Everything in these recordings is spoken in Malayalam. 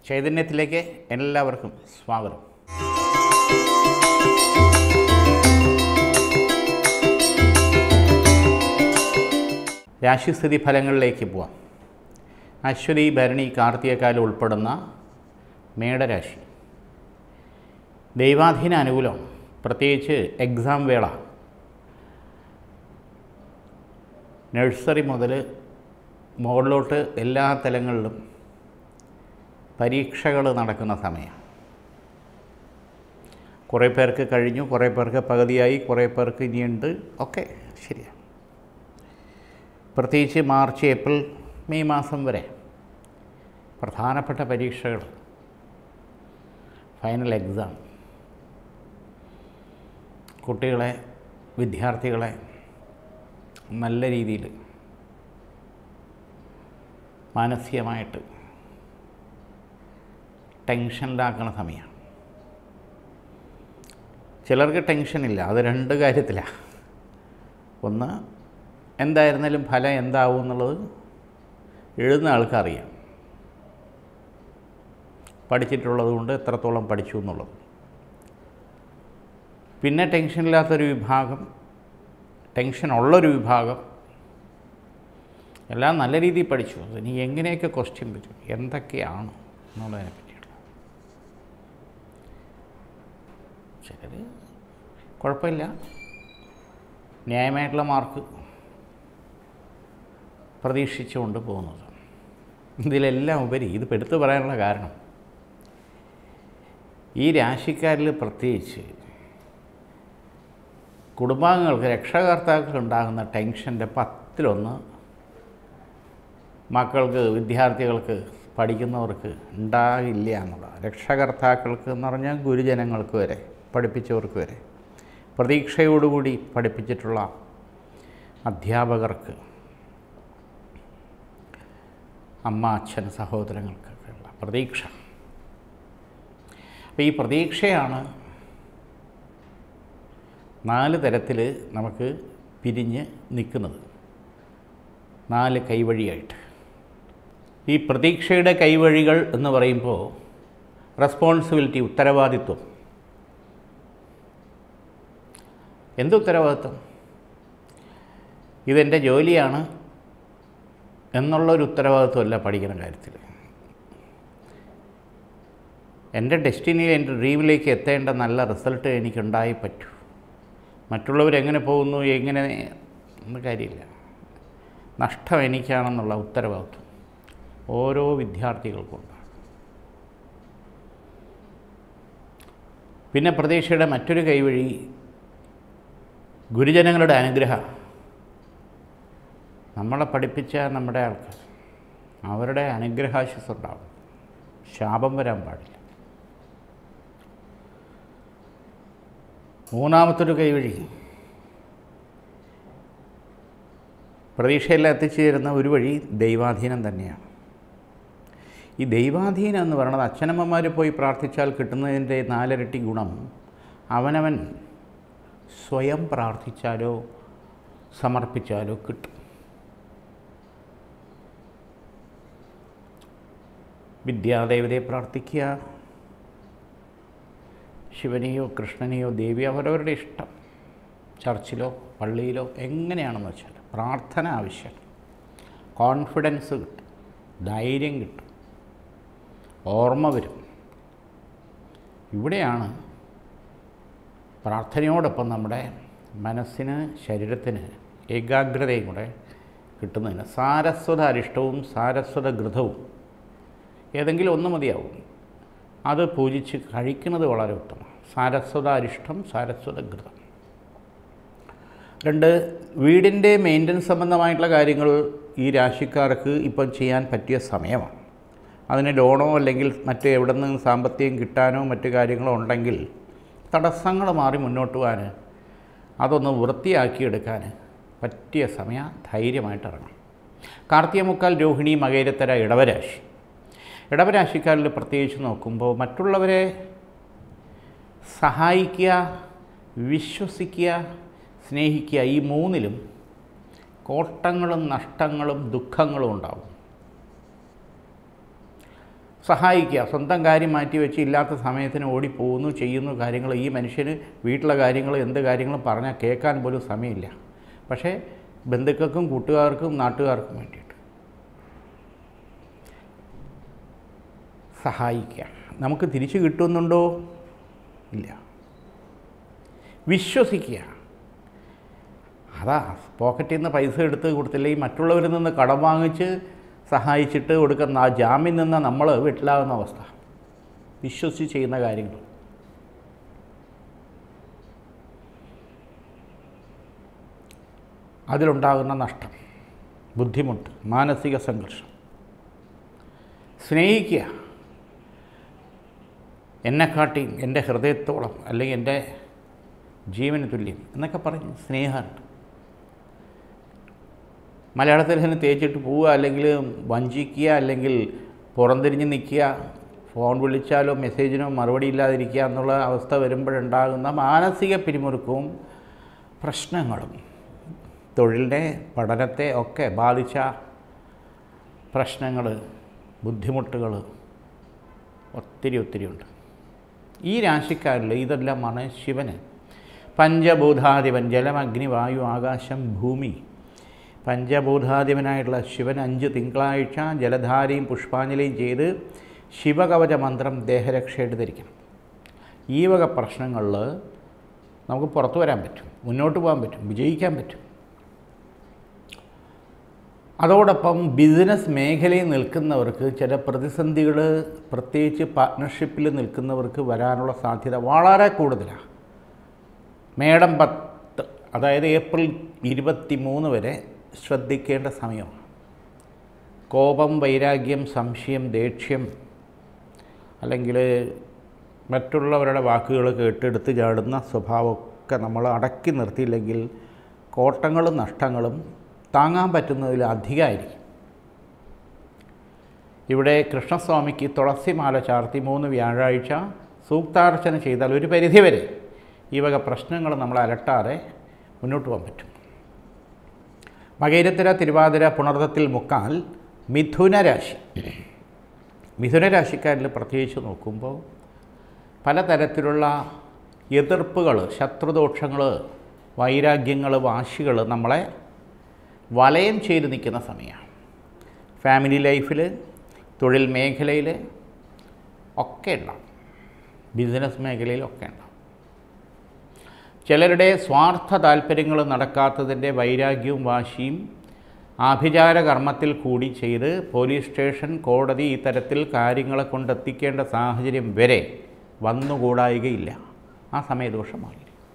ചൈതന്യത്തിലേക്ക് എല്ലാവർക്കും സ്വാഗതം രാശിസ്ഥിതി ഫലങ്ങളിലേക്ക് പോവാം അശ്വതി ഭരണി കാർത്തികക്കാലം ഉൾപ്പെടുന്ന മേടരാശി ദൈവാധീന അനുകൂലം പ്രത്യേകിച്ച് എക്സാം വേള നഴ്സറി മുതൽ മുകളിലോട്ട് എല്ലാ തലങ്ങളിലും പരീക്ഷകൾ നടക്കുന്ന സമയം കുറേ പേർക്ക് കഴിഞ്ഞു കുറേ പേർക്ക് പകുതിയായി കുറേ പേർക്ക് ഇനിയുണ്ട് ഒക്കെ ശരിയാണ് പ്രത്യേകിച്ച് മാർച്ച് ഏപ്രിൽ മെയ് മാസം വരെ പ്രധാനപ്പെട്ട പരീക്ഷകൾ ഫൈനൽ എക്സാം കുട്ടികളെ വിദ്യാർത്ഥികളെ നല്ല രീതിയിൽ മാനസികമായിട്ട് ടെൻഷനിലാക്കുന്ന സമയമാണ് ചിലർക്ക് ടെൻഷനില്ല അത് രണ്ട് കാര്യത്തിലാണ് ഒന്ന് എന്തായിരുന്നാലും ഫലം എന്താവും എന്നുള്ളത് എഴുതുന്ന ആൾക്കറിയാം പഠിച്ചിട്ടുള്ളത് കൊണ്ട് എത്രത്തോളം പഠിച്ചു എന്നുള്ളത് പിന്നെ ടെൻഷനില്ലാത്തൊരു വിഭാഗം ടെൻഷൻ ഉള്ളൊരു വിഭാഗം എല്ലാം നല്ല രീതിയിൽ പഠിച്ചു ഇനി എങ്ങനെയൊക്കെ ക്വസ്റ്റ്യൻ വരും എന്തൊക്കെയാണ് എന്നുള്ളതിനെ പറ്റിയിട്ട് ചിലർ കുഴപ്പമില്ല ന്യായമായിട്ടുള്ള മാർക്ക് പ്രതീക്ഷിച്ചുകൊണ്ട് പോകുന്നത് ഇതിലെല്ലാം ഉപരി ഇത് എടുത്തു പറയാനുള്ള കാരണം ഈ രാശിക്കാരിൽ പ്രത്യേകിച്ച് കുടുംബാംഗങ്ങൾക്ക് രക്ഷകർത്താക്കൾക്ക് ഉണ്ടാകുന്ന ടെൻഷൻ്റെ പത്തിലൊന്ന് മക്കൾക്ക് വിദ്യാർത്ഥികൾക്ക് പഠിക്കുന്നവർക്ക് ഉണ്ടാകില്ല എന്നുള്ളത് രക്ഷകർത്താക്കൾക്ക് എന്ന് പറഞ്ഞാൽ ഗുരുജനങ്ങൾക്ക് വരെ പഠിപ്പിച്ചവർക്ക് വരെ പ്രതീക്ഷയോടുകൂടി പഠിപ്പിച്ചിട്ടുള്ള അധ്യാപകർക്ക് അമ്മ അച്ഛൻ സഹോദരങ്ങൾക്കൊക്കെയുള്ള പ്രതീക്ഷ അപ്പോൾ ഈ പ്രതീക്ഷയാണ് നാല് തരത്തിൽ നമുക്ക് പിരിഞ്ഞ് നിൽക്കുന്നത് നാല് കൈവഴിയായിട്ട് ഈ പ്രതീക്ഷയുടെ കൈവഴികൾ എന്ന് പറയുമ്പോൾ റെസ്പോൺസിബിലിറ്റി ഉത്തരവാദിത്വം എന്ത് ഉത്തരവാദിത്വം ഇതെൻ്റെ ജോലിയാണ് എന്നുള്ളൊരു ഉത്തരവാദിത്വമല്ല പഠിക്കുന്ന കാര്യത്തിൽ എൻ്റെ ഡെസ്റ്റിനിയിൽ എൻ്റെ ഡ്രീമിലേക്ക് എത്തേണ്ട നല്ല റിസൾട്ട് എനിക്കുണ്ടായി പറ്റൂ മറ്റുള്ളവരെങ്ങനെ പോകുന്നു എങ്ങനെ എന്ന കാര്യമില്ല നഷ്ടം എനിക്കാണെന്നുള്ള ഉത്തരവാദിത്വം ഓരോ വിദ്യാർത്ഥികൾക്കുണ്ട് പിന്നെ പ്രതീക്ഷയുടെ മറ്റൊരു കൈവഴി ഗുരുജനങ്ങളുടെ അനുഗ്രഹം നമ്മളെ പഠിപ്പിച്ച നമ്മുടെ ആൾക്കാർ അവരുടെ അനുഗ്രഹാശിസ് ഉണ്ടാവും ശാപം വരാൻ പാടില്ല മൂന്നാമത്തൊരു കൈവഴി പ്രതീക്ഷയെല്ലാം എത്തിച്ചേരുന്ന ഒരു വഴി ദൈവാധീനം തന്നെയാണ് ഈ ദൈവാധീനം എന്ന് പറയുന്നത് അച്ഛനമ്മമാർ പോയി പ്രാർത്ഥിച്ചാൽ കിട്ടുന്നതിൻ്റെ നാലിരട്ടി ഗുണം അവനവൻ സ്വയം പ്രാർത്ഥിച്ചാലോ സമർപ്പിച്ചാലോ കിട്ടും വിദ്യാദേവതയെ പ്രാർത്ഥിക്കുക ശിവനെയോ കൃഷ്ണനെയോ ദേവിയോ അവരവരുടെ ഇഷ്ടം ചർച്ചിലോ പള്ളിയിലോ എങ്ങനെയാണെന്ന് വെച്ചാൽ പ്രാർത്ഥന ആവശ്യം കോൺഫിഡൻസ് കിട്ടും ധൈര്യം കിട്ടും ഓർമ്മ വരും ഇവിടെയാണ് പ്രാർത്ഥനയോടൊപ്പം നമ്മുടെ മനസ്സിന് ശരീരത്തിന് ഏകാഗ്രതയും കൂടെ കിട്ടുന്നതിന് സാരസ്വത അരിഷ്ടവും സാരസ്വത ഘൃതവും ഏതെങ്കിലും ഒന്ന് മതിയാവും അത് പൂജിച്ച് കഴിക്കുന്നത് വളരെ ഉത്തമം സാരസ്വത അരിഷ്ടം സാരസ്വത ഘൃതം രണ്ട് വീടിൻ്റെ മെയിൻ്റനൻസ് സംബന്ധമായിട്ടുള്ള കാര്യങ്ങൾ ഈ രാശിക്കാർക്ക് ഇപ്പം ചെയ്യാൻ പറ്റിയ സമയമാണ് അതിന് ലോണോ അല്ലെങ്കിൽ മറ്റ് എവിടെ നിന്ന് സാമ്പത്തികം കിട്ടാനോ മറ്റു കാര്യങ്ങളോ ഉണ്ടെങ്കിൽ തടസ്സങ്ങൾ മാറി മുന്നോട്ട് പോകാൻ അതൊന്ന് വൃത്തിയാക്കിയെടുക്കാൻ പറ്റിയ സമയം ധൈര്യമായിട്ട് ഇറങ്ങണം കാർത്തിക മുക്കാൽ രോഹിണി മകേരത്തര ഇടവരാശി ഇടവരാശിക്കാരിൽ പ്രത്യേകിച്ച് നോക്കുമ്പോൾ മറ്റുള്ളവരെ സഹായിക്കുക വിശ്വസിക്കുക സ്നേഹിക്കുക ഈ മൂന്നിലും കോട്ടങ്ങളും നഷ്ടങ്ങളും ദുഃഖങ്ങളും ഉണ്ടാവും സഹായിക്കുക സ്വന്തം കാര്യം മാറ്റി വെച്ച് ഇല്ലാത്ത സമയത്തിന് ഓടിപ്പോകുന്നു ചെയ്യുന്നു കാര്യങ്ങൾ ഈ മനുഷ്യന് വീട്ടിലെ കാര്യങ്ങൾ എന്ത് കാര്യങ്ങളും പറഞ്ഞാൽ കേൾക്കാൻ പോലും സമയമില്ല പക്ഷേ ബന്ധുക്കൾക്കും കൂട്ടുകാർക്കും നാട്ടുകാർക്കും വേണ്ടിയിട്ട് സഹായിക്കുക നമുക്ക് തിരിച്ചു കിട്ടുന്നുണ്ടോ ഇല്ല വിശ്വസിക്കുക അതാ പോക്കറ്റിൽ നിന്ന് പൈസ എടുത്ത് കൊടുത്തില്ലെങ്കിൽ മറ്റുള്ളവരിൽ നിന്ന് കടം വാങ്ങിച്ച് സഹായിച്ചിട്ട് കൊടുക്കുന്ന ആ ജാമ്യം നിന്ന് നമ്മൾ വീട്ടിലാകുന്ന അവസ്ഥ വിശ്വസിച്ച് ചെയ്യുന്ന കാര്യങ്ങൾ അതിലുണ്ടാകുന്ന നഷ്ടം ബുദ്ധിമുട്ട് മാനസിക സംഘർഷം സ്നേഹിക്കുക എന്നെക്കാട്ടിയും എൻ്റെ ഹൃദയത്തോളം അല്ലെങ്കിൽ എൻ്റെ ജീവന് തുല്യം എന്നൊക്കെ പറഞ്ഞ് സ്നേഹമുണ്ട് മലയാളത്തിൽ തന്നെ തേച്ചിട്ട് പോവുക അല്ലെങ്കിൽ വഞ്ചിക്കുക അല്ലെങ്കിൽ പുറംതിരിഞ്ഞ് നിൽക്കുക ഫോൺ വിളിച്ചാലോ മെസ്സേജിനോ മറുപടി ഇല്ലാതിരിക്കുക എന്നുള്ള അവസ്ഥ വരുമ്പോഴുണ്ടാകുന്ന മാനസിക പിരിമുറുക്കവും പ്രശ്നങ്ങളും തൊഴിലിനെ പഠനത്തെ ഒക്കെ ബാധിച്ച പ്രശ്നങ്ങൾ ബുദ്ധിമുട്ടുകൾ ഒത്തിരി ഒത്തിരി ഉണ്ട് ഈ രാശിക്കാരിൽ ഇതെല്ലാമാണ് ശിവന് പഞ്ചഭൂതാധിപൻ ജലം അഗ്നി വായു ആകാശം ഭൂമി പഞ്ചഭൂതാധിപനായിട്ടുള്ള ശിവൻ അഞ്ച് തിങ്കളാഴ്ച ജലധാരയും പുഷ്പാഞ്ജലിയും ചെയ്ത് ശിവകവച മന്ത്രം ദേഹരക്ഷയായിട്ട് ധരിക്കണം ഈ വക പ്രശ്നങ്ങളിൽ നമുക്ക് പുറത്തു വരാൻ പറ്റും മുന്നോട്ട് പോകാൻ പറ്റും വിജയിക്കാൻ പറ്റും അതോടൊപ്പം ബിസിനസ് മേഖലയിൽ നിൽക്കുന്നവർക്ക് ചില പ്രതിസന്ധികൾ പ്രത്യേകിച്ച് പാർട്ട്ണർഷിപ്പിൽ നിൽക്കുന്നവർക്ക് വരാനുള്ള സാധ്യത വളരെ കൂടുതലാണ് മേടം പത്ത് അതായത് ഏപ്രിൽ ഇരുപത്തി മൂന്ന് വരെ ശ്രദ്ധിക്കേണ്ട സമയമാണ് കോപം വൈരാഗ്യം സംശയം ദേഷ്യം അല്ലെങ്കിൽ മറ്റുള്ളവരുടെ വാക്കുകൾ കേട്ടെടുത്ത് ചാടുന്ന സ്വഭാവമൊക്കെ നമ്മൾ അടക്കി നിർത്തിയില്ലെങ്കിൽ കോട്ടങ്ങളും നഷ്ടങ്ങളും താങ്ങാൻ പറ്റുന്നതിൽ അധികമായിരിക്കും ഇവിടെ കൃഷ്ണസ്വാമിക്ക് തുളസിമാല ചാർത്തി മൂന്ന് വ്യാഴാഴ്ച സൂക്താർച്ചന ചെയ്താൽ ഒരു പരിധിവരെ ഈ വക പ്രശ്നങ്ങൾ നമ്മൾ അലട്ടാതെ മുന്നോട്ട് പോകാൻ പറ്റും മകയിരത്തിര തിരുവാതിര പുണർത്തത്തിൽ മുക്കാൽ മിഥുന രാശി മിഥുന രാശിക്കാരിൽ പ്രത്യേകിച്ച് നോക്കുമ്പോൾ പലതരത്തിലുള്ള എതിർപ്പുകൾ ശത്രുദോഷങ്ങൾ വൈരാഗ്യങ്ങൾ വാശികൾ നമ്മളെ വലയം ചെയ്ത് നിൽക്കുന്ന സമയമാണ് ഫാമിലി ലൈഫിൽ തൊഴിൽ മേഖലയിൽ ഒക്കെ ഉണ്ടാവും ബിസിനസ് മേഖലയിലൊക്കെ ഉണ്ടാവും ചിലരുടെ സ്വാർത്ഥ താല്പര്യങ്ങൾ നടക്കാത്തതിൻ്റെ വൈരാഗ്യവും വാശിയും ആഭിചാര കർമ്മത്തിൽ കൂടി ചെയ്ത് പോലീസ് സ്റ്റേഷൻ കോടതി ഇത്തരത്തിൽ കാര്യങ്ങളെ കൊണ്ടെത്തിക്കേണ്ട സാഹചര്യം വരെ വന്നുകൂടായികയില്ല ആ സമയദോഷമായി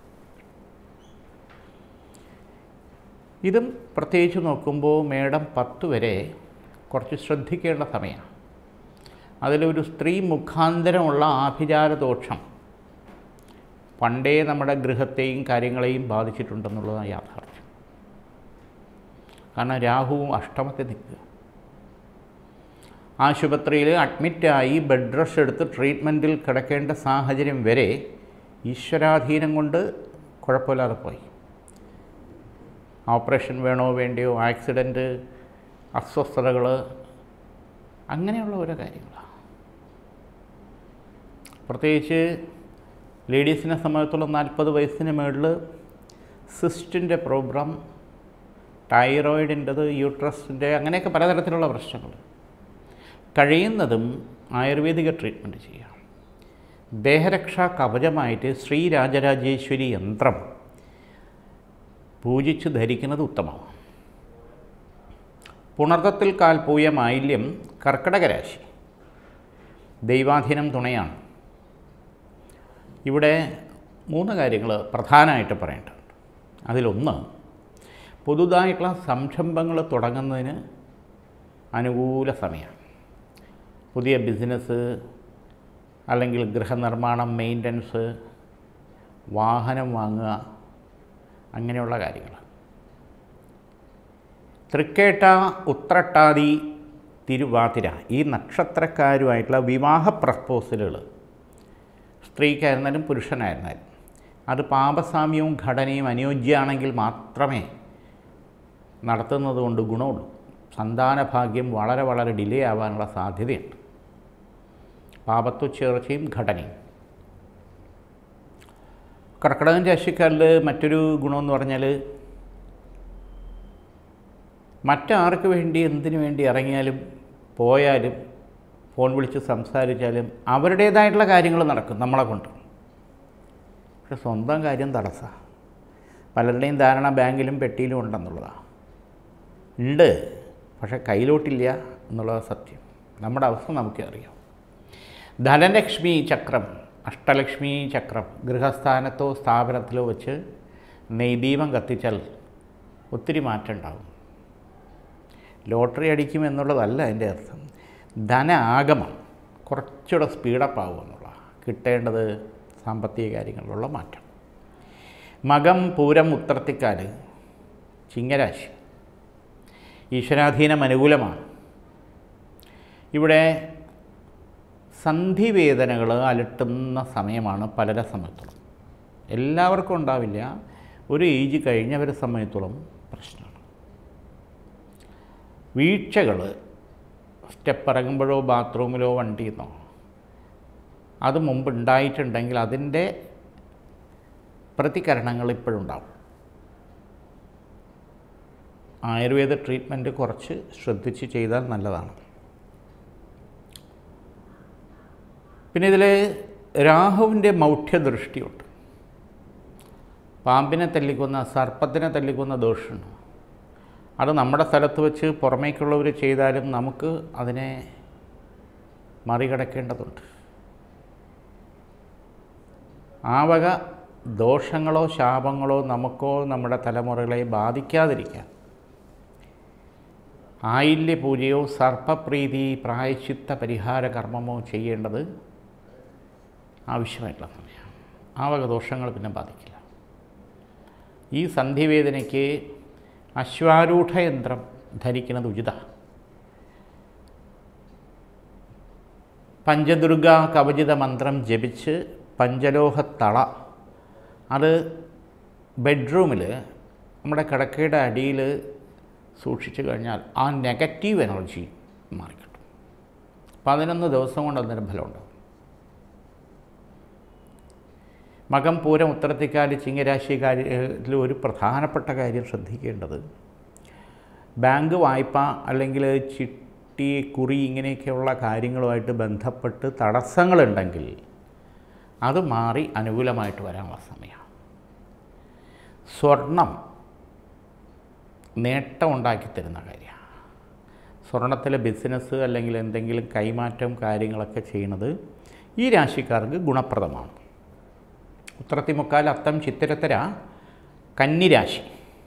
ഇതും പ്രത്യേകിച്ച് നോക്കുമ്പോൾ മേടം പത്ത് വരെ കുറച്ച് ശ്രദ്ധിക്കേണ്ട സമയമാണ് അതിലൊരു സ്ത്രീ മുഖാന്തരമുള്ള ആഭിചാര ദോഷം പണ്ടേ നമ്മുടെ ഗൃഹത്തെയും കാര്യങ്ങളെയും ബാധിച്ചിട്ടുണ്ടെന്നുള്ളതാണ് യാഥാർത്ഥ്യം കാരണം രാഹുവും അഷ്ടമത്തിൽ നിൽക്കുക ആശുപത്രിയിൽ അഡ്മിറ്റായി ബെഡ് റെസ്റ്റ് എടുത്ത് ട്രീറ്റ്മെൻറ്റിൽ കിടക്കേണ്ട സാഹചര്യം വരെ ഈശ്വരാധീനം കൊണ്ട് കുഴപ്പമില്ലാതെ പോയി ഓപ്പറേഷൻ വേണോ വേണ്ടിയോ ആക്സിഡൻറ്റ് അസ്വസ്ഥതകൾ അങ്ങനെയുള്ള ഓരോ കാര്യങ്ങളാണ് പ്രത്യേകിച്ച് ലേഡീസിനെ സംബന്ധിച്ചുള്ള നാൽപ്പത് വയസ്സിന് മുകളിൽ സിസ്റ്റിൻ്റെ പ്രോബ്ലം തൈറോയിഡിൻ്റെത് യൂട്രസിൻ്റെ അങ്ങനെയൊക്കെ പലതരത്തിലുള്ള പ്രശ്നങ്ങൾ കഴിയുന്നതും ആയുർവേദിക ട്രീറ്റ്മെൻറ്റ് ചെയ്യാം ദേഹരക്ഷാ കവചമായിട്ട് ശ്രീ രാജരാജേശ്വരി യന്ത്രം പൂജിച്ച് ധരിക്കുന്നത് ഉത്തമമാണ് പുണർത്തത്തിൽ കാൽ പൂയ മാലിന്യം കർക്കടക രാശി ദൈവാധീനം തുണയാണ് ഇവിടെ മൂന്ന് കാര്യങ്ങൾ പ്രധാനമായിട്ട് പറയേണ്ടതുണ്ട് അതിലൊന്ന് പുതുതായിട്ടുള്ള സംരംഭങ്ങൾ തുടങ്ങുന്നതിന് അനുകൂല സമയമാണ് പുതിയ ബിസിനസ് അല്ലെങ്കിൽ ഗൃഹനിർമ്മാണം മെയിൻ്റനൻസ് വാഹനം വാങ്ങുക അങ്ങനെയുള്ള കാര്യങ്ങൾ തൃക്കേട്ട ഉത്രട്ടാതി തിരുവാതിര ഈ നക്ഷത്രക്കാരുമായിട്ടുള്ള വിവാഹ പ്രപ്പോസലുകൾ സ്ത്രീക്കായിരുന്നാലും പുരുഷനായിരുന്നാലും അത് പാപസാമ്യവും ഘടനയും അനുയോജ്യമാണെങ്കിൽ മാത്രമേ നടത്തുന്നത് കൊണ്ട് ഗുണമുള്ളൂ സന്താനഭാഗ്യം വളരെ വളരെ ഡിലേ ആവാനുള്ള സാധ്യതയുണ്ട് പാപത്തുച്ചേർച്ചയും ഘടനയും കർക്കിടകൻ രാശിക്കാരിൽ മറ്റൊരു ഗുണമെന്ന് പറഞ്ഞാൽ മറ്റാർക്ക് വേണ്ടി എന്തിനു വേണ്ടി ഇറങ്ങിയാലും പോയാലും ഫോൺ വിളിച്ച് സംസാരിച്ചാലും അവരുടേതായിട്ടുള്ള കാര്യങ്ങൾ നടക്കും നമ്മളെ കൊണ്ട് പക്ഷെ സ്വന്തം കാര്യം തടസ്സമാണ് പലരുടെയും ധാരണ ബാങ്കിലും പെട്ടിയിലും ഉണ്ടെന്നുള്ളതാണ് ഉണ്ട് പക്ഷെ കയ്യിലോട്ടില്ല എന്നുള്ളത് സത്യം നമ്മുടെ അവസ്ഥ നമുക്കേ അറിയാം ധനലക്ഷ്മി ചക്രം അഷ്ടലക്ഷ്മി ചക്രം ഗൃഹസ്ഥാനത്തോ സ്ഥാപനത്തിലോ വെച്ച് നെയ്ദീപം കത്തിച്ചാൽ ഒത്തിരി മാറ്റം ഉണ്ടാകും ലോട്ടറി അടിക്കും എന്നുള്ളതല്ല അതിൻ്റെ അർത്ഥം ധന ആഗമം കുറച്ചുകൂടെ സ്പീഡപ്പ് ആകും എന്നുള്ള കിട്ടേണ്ടത് സാമ്പത്തിക കാര്യങ്ങളിലുള്ള മാറ്റം മകം പൂരം ഉത്രത്തിക്കാല് ചിങ്ങരാശി ഈശ്വരാധീനം അനുകൂലമാണ് ഇവിടെ സന്ധിവേദനകൾ അലട്ടുന്ന സമയമാണ് പലരെ സമയത്തോളം എല്ലാവർക്കും ഉണ്ടാവില്ല ഒരു ഏജ് കഴിഞ്ഞവരെ സമയത്തോളം പ്രശ്നമാണ് വീഴ്ചകൾ സ്റ്റെപ്പ് ഇറങ്ങുമ്പോഴോ ബാത്റൂമിലോ വണ്ടിയിൽ നിന്നോ അത് മുമ്പ് ഉണ്ടായിട്ടുണ്ടെങ്കിൽ അതിൻ്റെ പ്രതികരണങ്ങൾ ഇപ്പോഴുണ്ടാവും ആയുർവേദ ട്രീറ്റ്മെൻറ്റ് കുറച്ച് ശ്രദ്ധിച്ച് ചെയ്താൽ നല്ലതാണ് പിന്നെ ഇതിൽ രാഹുവിൻ്റെ മൗഢ്യദൃഷ്ടിയുണ്ട് പാമ്പിനെ തല്ലിക്കൊന്ന സർപ്പത്തിനെ തല്ലിക്കൊന്ന ദോഷമുണ്ട് അത് നമ്മുടെ സ്ഥലത്ത് വെച്ച് പുറമേക്കുള്ളവർ ചെയ്താലും നമുക്ക് അതിനെ മറികടക്കേണ്ടതുണ്ട് ആ വക ദോഷങ്ങളോ ശാപങ്ങളോ നമുക്കോ നമ്മുടെ തലമുറകളെ ബാധിക്കാതിരിക്കാൻ ആയില്യ പൂജയോ സർപ്പപ്രീതി പ്രായശ്ചിത്ത പരിഹാര കർമ്മമോ ചെയ്യേണ്ടത് ആവശ്യമായിട്ടുള്ള സമയമാണ് ആ വക ദോഷങ്ങൾ പിന്നെ ബാധിക്കില്ല ഈ സന്ധിവേദനയ്ക്ക് അശ്വാരൂഢ യന്ത്രം ധരിക്കുന്നത് ഉചിത പഞ്ചദുർഗ കവചിത മന്ത്രം ജപിച്ച് പഞ്ചലോഹത്തള അത് ബെഡ്റൂമിൽ നമ്മുടെ കിടക്കയുടെ അടിയിൽ സൂക്ഷിച്ചു കഴിഞ്ഞാൽ ആ നെഗറ്റീവ് എനർജി മാറിക്കിട്ടും പതിനൊന്ന് ദിവസം കൊണ്ട് അതിന് ഫലമുണ്ടാകും മകം പൂരം ഉത്തരത്തിക്കാല് ചിങ്ങരാശി കാര്യത്തിൽ ഒരു പ്രധാനപ്പെട്ട കാര്യം ശ്രദ്ധിക്കേണ്ടത് ബാങ്ക് വായ്പ അല്ലെങ്കിൽ ചിട്ടി കുറി ഇങ്ങനെയൊക്കെയുള്ള കാര്യങ്ങളുമായിട്ട് ബന്ധപ്പെട്ട് തടസ്സങ്ങളുണ്ടെങ്കിൽ അത് മാറി അനുകൂലമായിട്ട് വരാനുള്ള സമയമാണ് സ്വർണം നേട്ടം ഉണ്ടാക്കി തരുന്ന കാര്യമാണ് സ്വർണത്തിലെ ബിസിനസ് അല്ലെങ്കിൽ എന്തെങ്കിലും കൈമാറ്റം കാര്യങ്ങളൊക്കെ ചെയ്യുന്നത് ഈ രാശിക്കാർക്ക് ഗുണപ്രദമാണ് ഉത്രത്തിമുക്കാൽ അത്തം ചിത്തിരത്തര കന്നിരാശി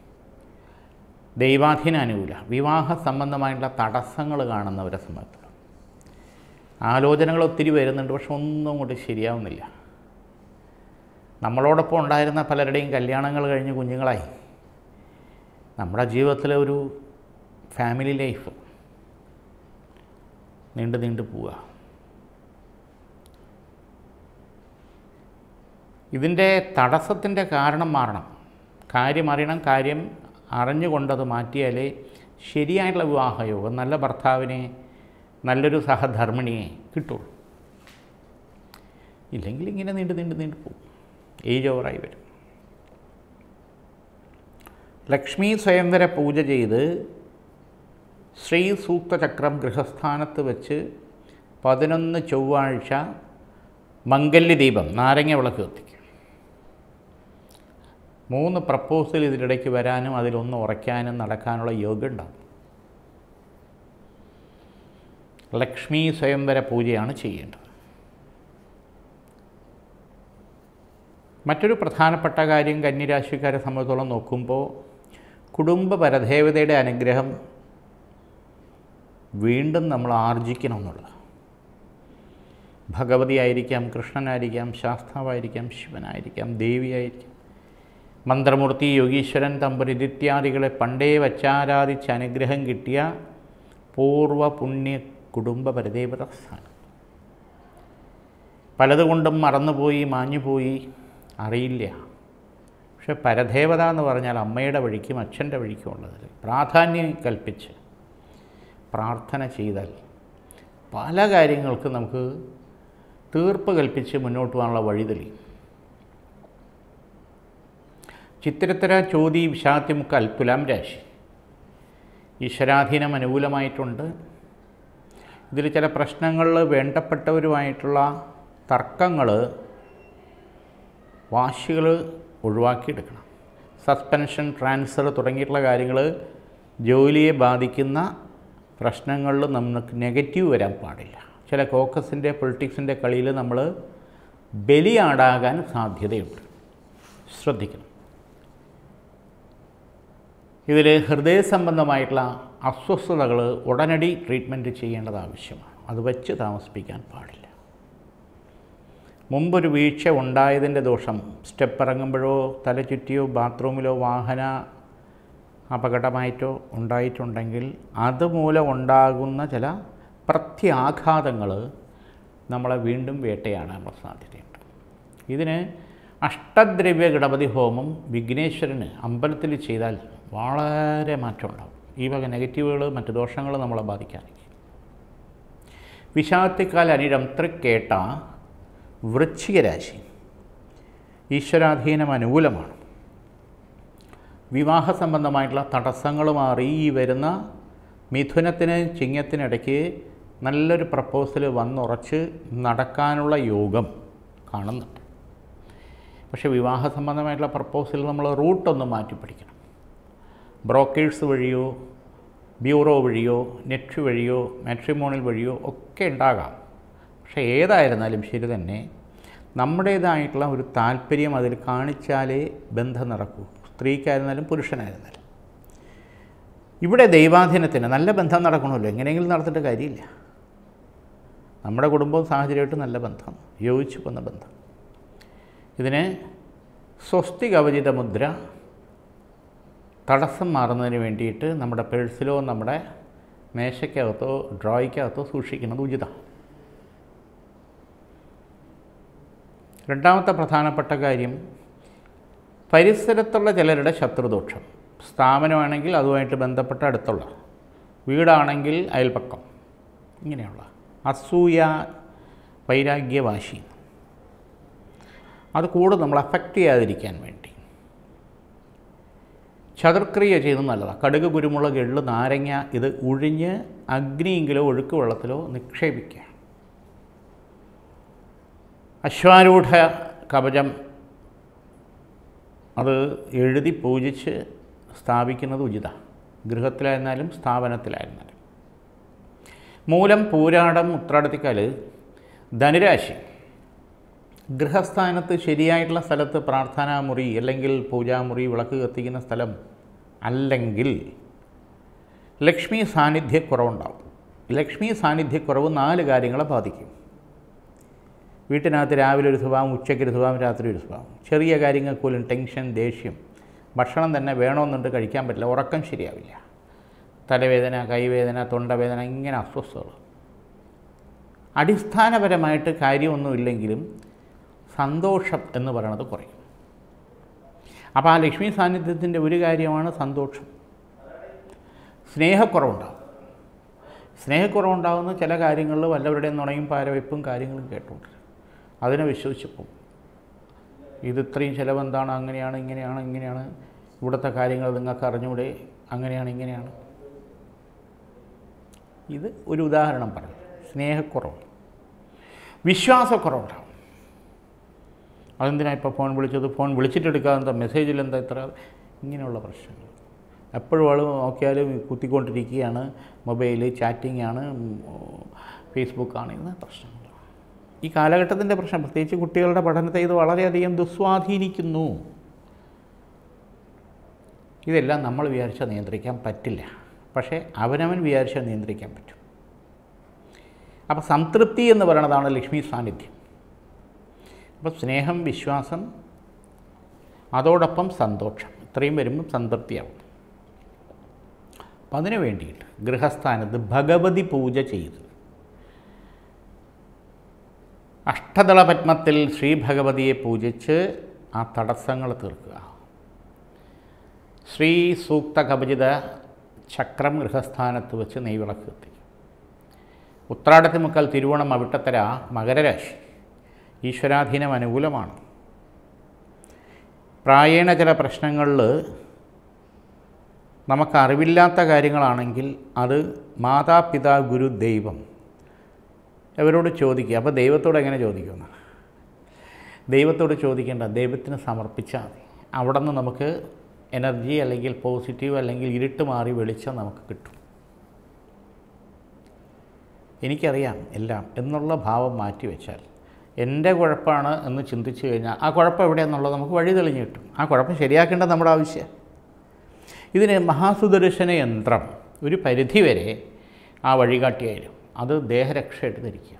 ദൈവാധീന അനുകൂല വിവാഹ സംബന്ധമായിട്ടുള്ള തടസ്സങ്ങൾ കാണുന്നവരെ സംബന്ധിച്ചിടത്തോളം ആലോചനകൾ ഒത്തിരി വരുന്നുണ്ട് പക്ഷെ ഒന്നും കൊണ്ട് ശരിയാവുന്നില്ല നമ്മളോടൊപ്പം ഉണ്ടായിരുന്ന പലരുടെയും കല്യാണങ്ങൾ കഴിഞ്ഞ് കുഞ്ഞുങ്ങളായി നമ്മുടെ ജീവിതത്തിലെ ഒരു ഫാമിലി ലൈഫ് നീണ്ടു നീണ്ടു പോവുക ഇതിൻ്റെ തടസ്സത്തിൻ്റെ കാരണം മാറണം കാര്യം അറിയണം കാര്യം അറിഞ്ഞുകൊണ്ടത് മാറ്റിയാലേ ശരിയായിട്ടുള്ള വിവാഹയോഗം നല്ല ഭർത്താവിനെ നല്ലൊരു സഹധർമ്മിണിയെ കിട്ടുള്ളൂ ഇല്ലെങ്കിൽ ഇങ്ങനെ നീണ്ടു നീണ്ടു നീണ്ടു പോകും ഏജ് ഓവറായി വരും ലക്ഷ്മി സ്വയംവര പൂജ ചെയ്ത് ശ്രീ സൂക്തചക്രം ഗൃഹസ്ഥാനത്ത് വെച്ച് പതിനൊന്ന് ചൊവ്വാഴ്ച മംഗല്യദീപം നാരങ്ങ വിളക്ക് കത്തിക്കും മൂന്ന് പ്രപ്പോസൽ ഇതിനിടയ്ക്ക് വരാനും അതിലൊന്ന് ഉറയ്ക്കാനും നടക്കാനുള്ള യോഗം ഉണ്ടാകും ലക്ഷ്മി സ്വയംവര പൂജയാണ് ചെയ്യേണ്ടത് മറ്റൊരു പ്രധാനപ്പെട്ട കാര്യം കന്നിരാശിക്കാരെ സംബന്ധിച്ചോളം നോക്കുമ്പോൾ കുടുംബ പരദേവതയുടെ അനുഗ്രഹം വീണ്ടും നമ്മൾ ആർജിക്കണം എന്നുള്ളത് ഭഗവതി ആയിരിക്കാം കൃഷ്ണനായിരിക്കാം ശാസ്താവായിരിക്കാം ശിവനായിരിക്കാം ദേവിയായിരിക്കാം മന്ത്രമൂർത്തി യോഗീശ്വരൻ തമ്പുരിത്യാദികളെ പണ്ടേ വച്ചാരാധിച്ച് അനുഗ്രഹം കിട്ടിയ പൂർവ പുണ്യ കുടുംബ പരദേവത സ്ഥാനം പലതുകൊണ്ടും മറന്നുപോയി മാഞ്ഞുപോയി അറിയില്ല പക്ഷെ പരദേവത എന്ന് പറഞ്ഞാൽ അമ്മയുടെ വഴിക്കും അച്ഛൻ്റെ വഴിക്കും ഉള്ളതിൽ പ്രാധാന്യം കൽപ്പിച്ച് പ്രാർത്ഥന ചെയ്താൽ പല കാര്യങ്ങൾക്കും നമുക്ക് തീർപ്പ് കൽപ്പിച്ച് മുന്നോട്ട് പോകാനുള്ള വഴി തെളിയും ചിത്തിരത്തര ചോതി വിഷാദ്യമുക്കാൽ തുലാം രാശി ഈശ്വരാധീനം അനുകൂലമായിട്ടുണ്ട് ഇതിൽ ചില പ്രശ്നങ്ങളിൽ വേണ്ടപ്പെട്ടവരുമായിട്ടുള്ള തർക്കങ്ങൾ വാശികൾ ഒഴിവാക്കിയെടുക്കണം സസ്പെൻഷൻ ട്രാൻസ്ഫർ തുടങ്ങിയിട്ടുള്ള കാര്യങ്ങൾ ജോലിയെ ബാധിക്കുന്ന പ്രശ്നങ്ങളിൽ നമുക്ക് നെഗറ്റീവ് വരാൻ പാടില്ല ചില കോക്കസിൻ്റെ പൊളിറ്റിക്സിൻ്റെ കളിയിൽ നമ്മൾ ബലിയാടാകാൻ സാധ്യതയുണ്ട് ശ്രദ്ധിക്കണം ഇതിൽ ഹൃദയ സംബന്ധമായിട്ടുള്ള അസ്വസ്ഥതകൾ ഉടനടി ട്രീറ്റ്മെൻറ്റ് ചെയ്യേണ്ടത് ആവശ്യമാണ് അത് വെച്ച് താമസിപ്പിക്കാൻ പാടില്ല മുമ്പൊരു വീഴ്ച ഉണ്ടായതിൻ്റെ ദോഷം സ്റ്റെപ്പ് ഇറങ്ങുമ്പോഴോ തല ചുറ്റിയോ ബാത്റൂമിലോ വാഹന അപകടമായിട്ടോ ഉണ്ടായിട്ടുണ്ടെങ്കിൽ അതുമൂലം ഉണ്ടാകുന്ന ചില പ്രത്യാഘാതങ്ങൾ നമ്മളെ വീണ്ടും വേട്ടയാടാനുള്ള സാധ്യതയുണ്ട് ഇതിന് അഷ്ടദ്രവ്യ ഗണപതി ഹോമം വിഘ്നേശ്വരന് അമ്പലത്തിൽ ചെയ്താൽ വളരെ മാറ്റമുണ്ടാകും ഈ വക നെഗറ്റീവുകൾ മറ്റ് ദോഷങ്ങൾ നമ്മളെ ബാധിക്കാതിരിക്കും വിഷാത്തിക്കാൽ അനിഴം തൃക്കേട്ട വൃശ്ചികരാശി ഈശ്വരാധീനം അനുകൂലമാണ് വിവാഹ സംബന്ധമായിട്ടുള്ള തടസ്സങ്ങൾ മാറി ഈ വരുന്ന മിഥുനത്തിന് ചിങ്ങത്തിനിടയ്ക്ക് നല്ലൊരു പ്രപ്പോസൽ വന്നുറച്ച് നടക്കാനുള്ള യോഗം കാണുന്നുണ്ട് പക്ഷേ വിവാഹ സംബന്ധമായിട്ടുള്ള പ്രപ്പോസൽ നമ്മൾ റൂട്ടൊന്ന് മാറ്റി പഠിക്കണം ബ്രോക്കേഴ്സ് വഴിയോ ബ്യൂറോ വഴിയോ നെറ്റ് വഴിയോ മാട്രിമോണിയൽ വഴിയോ ഒക്കെ ഉണ്ടാകാം പക്ഷേ ഏതായിരുന്നാലും ശരി തന്നെ നമ്മുടേതായിട്ടുള്ള ഒരു താല്പര്യം അതിൽ കാണിച്ചാലേ ബന്ധം നടക്കൂ സ്ത്രീക്കായിരുന്നാലും പുരുഷനായിരുന്നാലും ഇവിടെ ദൈവാധീനത്തിന് നല്ല ബന്ധം നടക്കണമല്ലോ എങ്ങനെയെങ്കിലും നടത്തിയിട്ട് കാര്യമില്ല നമ്മുടെ കുടുംബവും സാഹചര്യമായിട്ട് നല്ല ബന്ധം യോജിച്ചു പോകുന്ന ബന്ധം ഇതിന് സ്വസ്തി കവചിത മുദ്ര തടസ്സം മാറുന്നതിന് വേണ്ടിയിട്ട് നമ്മുടെ പേഴ്സിലോ നമ്മുടെ മേശയ്ക്കകത്തോ ഡ്രോയ്ക്കകത്തോ സൂക്ഷിക്കുന്നത് ഉചിതം രണ്ടാമത്തെ പ്രധാനപ്പെട്ട കാര്യം പരിസരത്തുള്ള ചിലരുടെ ശത്രുദോഷം സ്ഥാപനമാണെങ്കിൽ അതുമായിട്ട് ബന്ധപ്പെട്ട അടുത്തുള്ള വീടാണെങ്കിൽ അയൽപ്പക്കം ഇങ്ങനെയുള്ള അസൂയ വൈരാഗ്യവാശി അത് കൂടെ നമ്മൾ അഫക്റ്റ് ചെയ്യാതിരിക്കാൻ വേണ്ടി ചതുർക്രിയ ചെയ്യുന്നത് നല്ലതാണ് കടുക് കുരുമുളക് എള്ള് നാരങ്ങ ഇത് ഉഴിഞ്ഞ് അഗ്നിയെങ്കിലോ ഒഴുക്ക് വെള്ളത്തിലോ നിക്ഷേപിക്കുക അശ്വാരൂഢ കവചം അത് എഴുതി പൂജിച്ച് സ്ഥാപിക്കുന്നത് ഉചിത ഗൃഹത്തിലായിരുന്നാലും സ്ഥാപനത്തിലായിരുന്നാലും മൂലം പൂരാടം ഉത്രാടത്തിക്കാൽ ധനുരാശി ഗൃഹസ്ഥാനത്ത് ശരിയായിട്ടുള്ള സ്ഥലത്ത് പ്രാർത്ഥനാമുറി അല്ലെങ്കിൽ പൂജാമുറി വിളക്ക് കത്തിക്കുന്ന സ്ഥലം അല്ലെങ്കിൽ ലക്ഷ്മി സാന്നിധ്യക്കുറവുണ്ടാവും ലക്ഷ്മി സാന്നിധ്യക്കുറവ് നാല് കാര്യങ്ങളെ ബാധിക്കും വീട്ടിനകത്ത് രാവിലെ ഒരു സ്വഭാവം ഉച്ചയ്ക്ക് ഒരു സ്വഭാവം രാത്രി ഒരു സ്വഭാവം ചെറിയ കാര്യങ്ങൾക്ക് പോലും ടെൻഷൻ ദേഷ്യം ഭക്ഷണം തന്നെ വേണമെന്നുണ്ട് കഴിക്കാൻ പറ്റില്ല ഉറക്കം ശരിയാവില്ല തലവേദന കൈവേദന തൊണ്ടവേദന ഇങ്ങനെ അസ്വസ്ഥതകൾ അടിസ്ഥാനപരമായിട്ട് കാര്യമൊന്നുമില്ലെങ്കിലും സന്തോഷം എന്ന് പറയുന്നത് കുറയും അപ്പോൾ ആ ലക്ഷ്മി സാന്നിധ്യത്തിൻ്റെ ഒരു കാര്യമാണ് സന്തോഷം സ്നേഹക്കുറവുണ്ടാകും സ്നേഹക്കുറവുണ്ടാകുന്ന ചില കാര്യങ്ങളിൽ വല്ലവരുടെയും നുണയും പാരവയ്പ്പും കാര്യങ്ങളും കേട്ടുകൊണ്ട് അതിനെ വിശ്വസിച്ചപ്പോൾ ഇത് ഇത്രയും ചിലവെന്താണ് അങ്ങനെയാണ് ഇങ്ങനെയാണ് ഇങ്ങനെയാണ് ഇവിടുത്തെ കാര്യങ്ങൾ നിങ്ങൾക്ക് അറിഞ്ഞൂടെ അങ്ങനെയാണ് ഇങ്ങനെയാണ് ഇത് ഒരു ഉദാഹരണം പറഞ്ഞു സ്നേഹക്കുറവ് വിശ്വാസക്കുറവുണ്ടാവും അതെന്തിനാണ് ഇപ്പോൾ ഫോൺ വിളിച്ചത് ഫോൺ വിളിച്ചിട്ടെടുക്കാതെ എന്താ മെസ്സേജിൽ എന്താ ഇത്ര ഇങ്ങനെയുള്ള പ്രശ്നങ്ങൾ എപ്പോഴും ആൾ നോക്കിയാലും കുത്തിക്കൊണ്ടിരിക്കുകയാണ് മൊബൈൽ ചാറ്റിംഗ് ആണ് ഫേസ്ബുക്കാണ് ഇന്ന് പ്രശ്നങ്ങൾ ഈ കാലഘട്ടത്തിൻ്റെ പ്രശ്നം പ്രത്യേകിച്ച് കുട്ടികളുടെ പഠനത്തെ ഇത് വളരെയധികം ദുസ്വാധീനിക്കുന്നു ഇതെല്ലാം നമ്മൾ വിചാരിച്ചാൽ നിയന്ത്രിക്കാൻ പറ്റില്ല പക്ഷേ അവനവൻ വിചാരിച്ചാൽ നിയന്ത്രിക്കാൻ പറ്റും അപ്പോൾ സംതൃപ്തി എന്ന് പറയുന്നതാണ് ലക്ഷ്മി സാന്നിധ്യം അപ്പോൾ സ്നേഹം വിശ്വാസം അതോടൊപ്പം സന്തോഷം ഇത്രയും വരുമ്പം സംതൃപ്തിയാവും അപ്പം അതിനു വേണ്ടിയിട്ട് ഗൃഹസ്ഥാനത്ത് ഭഗവതി പൂജ ചെയ്ത് അഷ്ടദള പത്മത്തിൽ ശ്രീ ഭഗവതിയെ പൂജിച്ച് ആ തടസ്സങ്ങൾ തീർക്കുക ശ്രീ സൂക്ത കവചിത ചക്രം ഗൃഹസ്ഥാനത്ത് വെച്ച് നെയ്വിളക്ക് കത്തിക്കും ഉത്രാടത്തി മുക്കാൽ തിരുവോണം അവിട്ടത്തര മകരരാശി ഈശ്വരാധീനം അനുകൂലമാണ് പ്രായേണ ചില പ്രശ്നങ്ങളിൽ നമുക്ക് അറിവില്ലാത്ത കാര്യങ്ങളാണെങ്കിൽ അത് മാതാപിതാ ഗുരു ദൈവം ഇവരോട് ചോദിക്കുക അപ്പോൾ ദൈവത്തോട് എങ്ങനെ ചോദിക്കുന്ന ദൈവത്തോട് ചോദിക്കേണ്ട ദൈവത്തിന് സമർപ്പിച്ചാൽ മതി അവിടെ നിന്ന് നമുക്ക് എനർജി അല്ലെങ്കിൽ പോസിറ്റീവ് അല്ലെങ്കിൽ ഇരുട്ട് മാറി വെളിച്ചം നമുക്ക് കിട്ടും എനിക്കറിയാം എല്ലാം എന്നുള്ള ഭാവം മാറ്റി വെച്ചാൽ എൻ്റെ കുഴപ്പമാണ് എന്ന് ചിന്തിച്ചു കഴിഞ്ഞാൽ ആ കുഴപ്പം എവിടെയെന്നുള്ളത് നമുക്ക് വഴി തെളിഞ്ഞ് കിട്ടും ആ കുഴപ്പം ശരിയാക്കേണ്ടത് നമ്മുടെ ആവശ്യം ഇതിന് മഹാസുദർശന യന്ത്രം ഒരു പരിധിവരെ ആ വഴികാട്ടിയായിരുന്നു അത് ദേഹരക്ഷയായിട്ട് ധരിക്കുക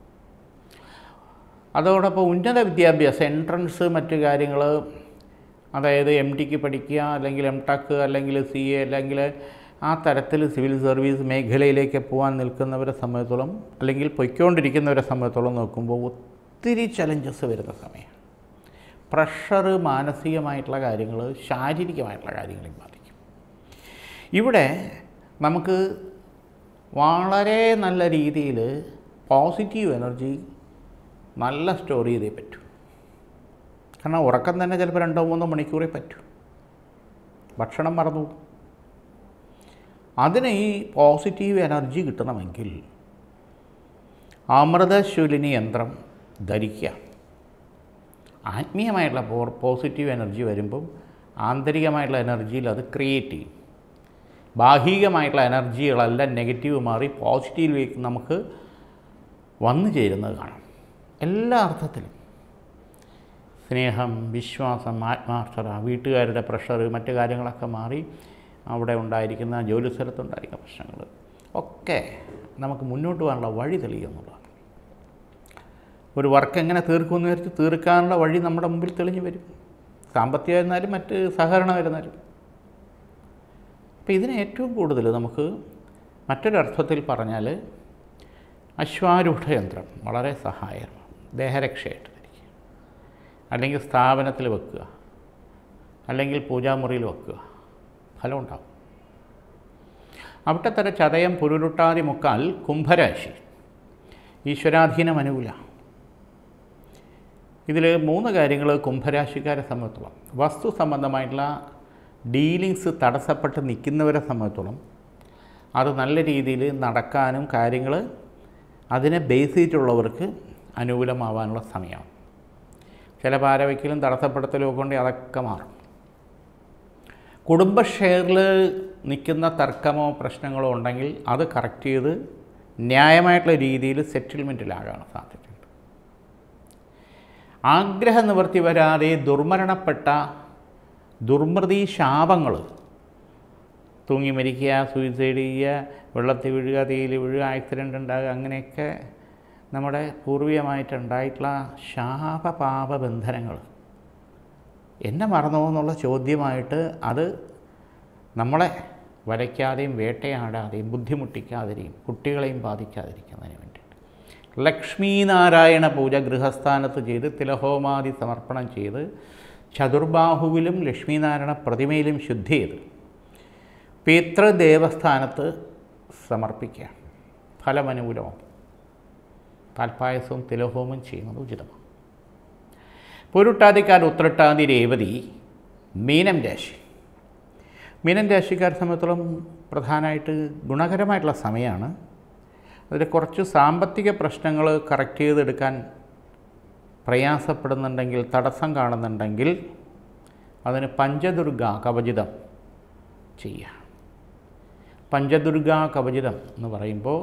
അതോടൊപ്പം ഉന്നത വിദ്യാഭ്യാസം എൻട്രൻസ് മറ്റു കാര്യങ്ങൾ അതായത് എം ടിക്ക് പഠിക്കുക അല്ലെങ്കിൽ എം ടെക് അല്ലെങ്കിൽ സി എ അല്ലെങ്കിൽ ആ തരത്തിൽ സിവിൽ സർവീസ് മേഖലയിലേക്ക് പോകാൻ നിൽക്കുന്നവരെ സംബന്ധിച്ചോളം അല്ലെങ്കിൽ പൊയ്ക്കൊണ്ടിരിക്കുന്നവരെ സംബന്ധിച്ചോളം നോക്കുമ്പോൾ ഒത്തിരി ചലഞ്ചസ് വരുന്ന സമയം പ്രഷർ മാനസികമായിട്ടുള്ള കാര്യങ്ങൾ ശാരീരികമായിട്ടുള്ള കാര്യങ്ങളെയും ബാധിക്കും ഇവിടെ നമുക്ക് വളരെ നല്ല രീതിയിൽ പോസിറ്റീവ് എനർജി നല്ല സ്റ്റോർ ചെയ്തേ പറ്റൂ കാരണം ഉറക്കം തന്നെ ചിലപ്പോൾ രണ്ടോ മൂന്നോ മണിക്കൂറേ പറ്റൂ ഭക്ഷണം മറന്നു പോകും. അതിന് ഈ പോസിറ്റീവ് എനർജി കിട്ടണമെങ്കിൽ അമൃതശൂലിനി യന്ത്രം ധരിക്കുക ആത്മീയമായിട്ടുള്ള പോ- പോസിറ്റീവ് എനർജി വരുമ്പം ആന്തരികമായിട്ടുള്ള എനർജിയിൽ അത് ക്രിയേറ്റ് ചെയ്യും ബാഹികമായിട്ടുള്ള എനർജികളെല്ലാം നെഗറ്റീവ് മാറി പോസിറ്റീവിലേക്ക് നമുക്ക് വന്നു ചേരുന്നത് കാണാം എല്ലാ അർത്ഥത്തിലും സ്നേഹം വിശ്വാസം ആത്മാർത്ഥത വീട്ടുകാരുടെ പ്രഷർ മറ്റു കാര്യങ്ങളൊക്കെ മാറി അവിടെ ഉണ്ടായിരിക്കുന്ന ജോലി സ്ഥലത്തുണ്ടായിരിക്കുന്ന പ്രശ്നങ്ങൾ ഒക്കെ നമുക്ക് മുന്നോട്ട് പോകാനുള്ള വഴി തെളിയുന്നുള്ളതാണ് ഒരു വർക്ക് എങ്ങനെ തീർക്കുമെന്ന് വിചാരിച്ച് തീർക്കാനുള്ള വഴി നമ്മുടെ മുമ്പിൽ തെളിഞ്ഞു വരും സാമ്പത്തികമായിരുന്നാലും മറ്റ് സഹകരണമായിരുന്നാലും അപ്പോൾ ഇതിന് ഏറ്റവും കൂടുതൽ നമുക്ക് മറ്റൊരർത്ഥത്തിൽ പറഞ്ഞാൽ അശ്വാരൂഢ യന്ത്രം വളരെ സഹായകരമാണ് ദേഹരക്ഷയായിട്ട് ധരിക്കുക അല്ലെങ്കിൽ സ്ഥാപനത്തിൽ വെക്കുക അല്ലെങ്കിൽ പൂജാമുറിയിൽ വെക്കുക ഫലം ഉണ്ടാവും അവിട്ടത്തര ചതയം പുരുരുട്ടാതി മുക്കാൽ കുംഭരാശി ഈശ്വരാധീനം അനുകൂല ഇതിൽ മൂന്ന് കാര്യങ്ങൾ കുംഭരാശിക്കാരെ സംബന്ധിച്ചോളം വസ്തു സംബന്ധമായിട്ടുള്ള ഡീലിങ്സ് തടസ്സപ്പെട്ട് നിൽക്കുന്നവരെ സംബന്ധിച്ചോളം അത് നല്ല രീതിയിൽ നടക്കാനും കാര്യങ്ങൾ അതിനെ ബേസ് ചെയ്തിട്ടുള്ളവർക്ക് അനുകൂലമാവാനുള്ള സമയമാണ് ചില പാരവയ്ക്കലും തടസ്സപ്പെടുത്തലും ഒക്കെ കൊണ്ട് അതൊക്കെ മാറും കുടുംബ ഷെയറിൽ നിൽക്കുന്ന തർക്കമോ പ്രശ്നങ്ങളോ ഉണ്ടെങ്കിൽ അത് കറക്റ്റ് ചെയ്ത് ന്യായമായിട്ടുള്ള രീതിയിൽ സെറ്റിൽമെൻറ്റിലാകാൻ സാധ്യതയുണ്ട് ആഗ്രഹ നിവൃത്തി വരാതെ ദുർമരണപ്പെട്ട ദുർമൃതി ശാപങ്ങൾ തൂങ്ങി മരിക്കുക സൂയിസൈഡ് ചെയ്യുക വെള്ളത്തിൽ വീഴുക തീയിൽ വീഴുക ആക്സിഡൻ്റ് ഉണ്ടാകുക അങ്ങനെയൊക്കെ നമ്മുടെ പൂർവികമായിട്ടുണ്ടായിട്ടുള്ള ശാപപാപ ബന്ധനങ്ങൾ എന്നെ മറന്നോ എന്നുള്ള ചോദ്യമായിട്ട് അത് നമ്മളെ വരയ്ക്കാതെയും വേട്ടയാടാതെയും ബുദ്ധിമുട്ടിക്കാതെയും കുട്ടികളെയും ബാധിക്കാതിരിക്കുന്നതിന് വേണ്ടിയിട്ട് ലക്ഷ്മീനാരായണ പൂജ ഗൃഹസ്ഥാനത്ത് ചെയ്ത് തിലഹോമാദി സമർപ്പണം ചെയ്ത് ചതുർബാഹുവിലും ലക്ഷ്മീനാരായണ പ്രതിമയിലും ശുദ്ധി ചെയ്ത് പിതൃദേവസ്ഥാനത്ത് സമർപ്പിക്കുക ഫലമനുകൂലമാകും പാൽപ്പായസവും തിലഹോമം ചെയ്യുന്നത് ഉചിതമാണ് പൊരുട്ടാതിക്കാർ ഉത്രട്ടാതി രേവതി മീനം രാശി മീനം രാശിക്കാരെ സംബന്ധിച്ചോളം പ്രധാനമായിട്ട് ഗുണകരമായിട്ടുള്ള സമയമാണ് അതിൽ കുറച്ച് സാമ്പത്തിക പ്രശ്നങ്ങൾ കറക്റ്റ് ചെയ്തെടുക്കാൻ പ്രയാസപ്പെടുന്നുണ്ടെങ്കിൽ തടസ്സം കാണുന്നുണ്ടെങ്കിൽ അതിന് പഞ്ചദുർഗ കവചിതം ചെയ്യുക പഞ്ചദുർഗ കവചിതം എന്ന് പറയുമ്പോൾ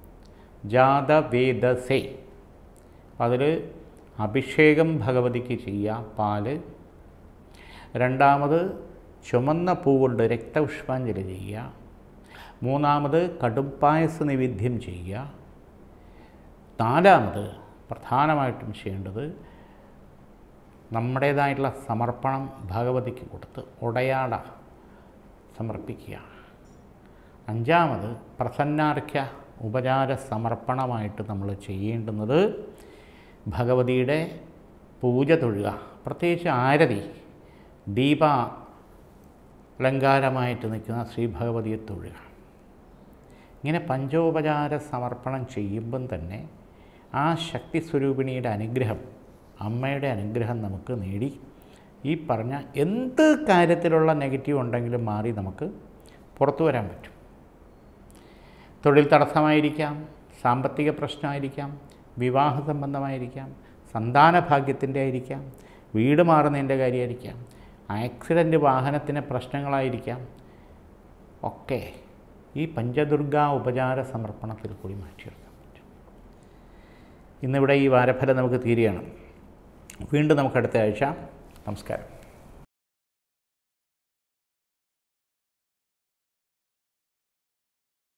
ജാതവേദസേ അതിൽ അഭിഷേകം ഭഗവതിക്ക് ചെയ്യുക പാല് രണ്ടാമത് ചുമന്ന പൂവുകൊണ്ട് രക്തപുഷ്പാഞ്ജലി ചെയ്യുക മൂന്നാമത് കടുംപായസ നൈവേദ്യം ചെയ്യുക നാലാമത് പ്രധാനമായിട്ടും ചെയ്യേണ്ടത് നമ്മുടേതായിട്ടുള്ള സമർപ്പണം ഭഗവതിക്ക് കൊടുത്ത് ഉടയാട സമർപ്പിക്കുക അഞ്ചാമത് പ്രസന്നാർഘ്യ ഉപചാര സമർപ്പണമായിട്ട് നമ്മൾ ചെയ്യേണ്ടുന്നത് ഭഗവതിയുടെ പൂജ തൊഴുക പ്രത്യേകിച്ച് ആരതി ദീപ അലങ്കാരമായിട്ട് നിൽക്കുന്ന ശ്രീ ഭഗവതിയെ തൊഴുക ഇങ്ങനെ പഞ്ചോപചാര സമർപ്പണം ചെയ്യുമ്പം തന്നെ ആ ശക്തി സ്വരൂപിണിയുടെ അനുഗ്രഹം അമ്മയുടെ അനുഗ്രഹം നമുക്ക് നേടി ഈ പറഞ്ഞ എന്ത് കാര്യത്തിലുള്ള നെഗറ്റീവ് ഉണ്ടെങ്കിലും മാറി നമുക്ക് പുറത്തു വരാൻ പറ്റും തൊഴിൽ തടസ്സമായിരിക്കാം സാമ്പത്തിക പ്രശ്നമായിരിക്കാം വിവാഹ സംബന്ധമായിരിക്കാം സന്താന ഭാഗ്യത്തിൻ്റെ ആയിരിക്കാം വീട് മാറുന്നതിൻ്റെ കാര്യമായിരിക്കാം ആക്സിഡൻറ്റ് വാഹനത്തിന് പ്രശ്നങ്ങളായിരിക്കാം ഒക്കെ ഈ പഞ്ചദുർഗ ഉപചാര സമർപ്പണത്തിൽ കൂടി മാറ്റിയെടുക്കാൻ പറ്റും ഇന്നിവിടെ ഈ വാരഫലം നമുക്ക് തീരുകയാണ് വീണ്ടും നമുക്ക് അടുത്ത ആഴ്ച നമസ്കാരം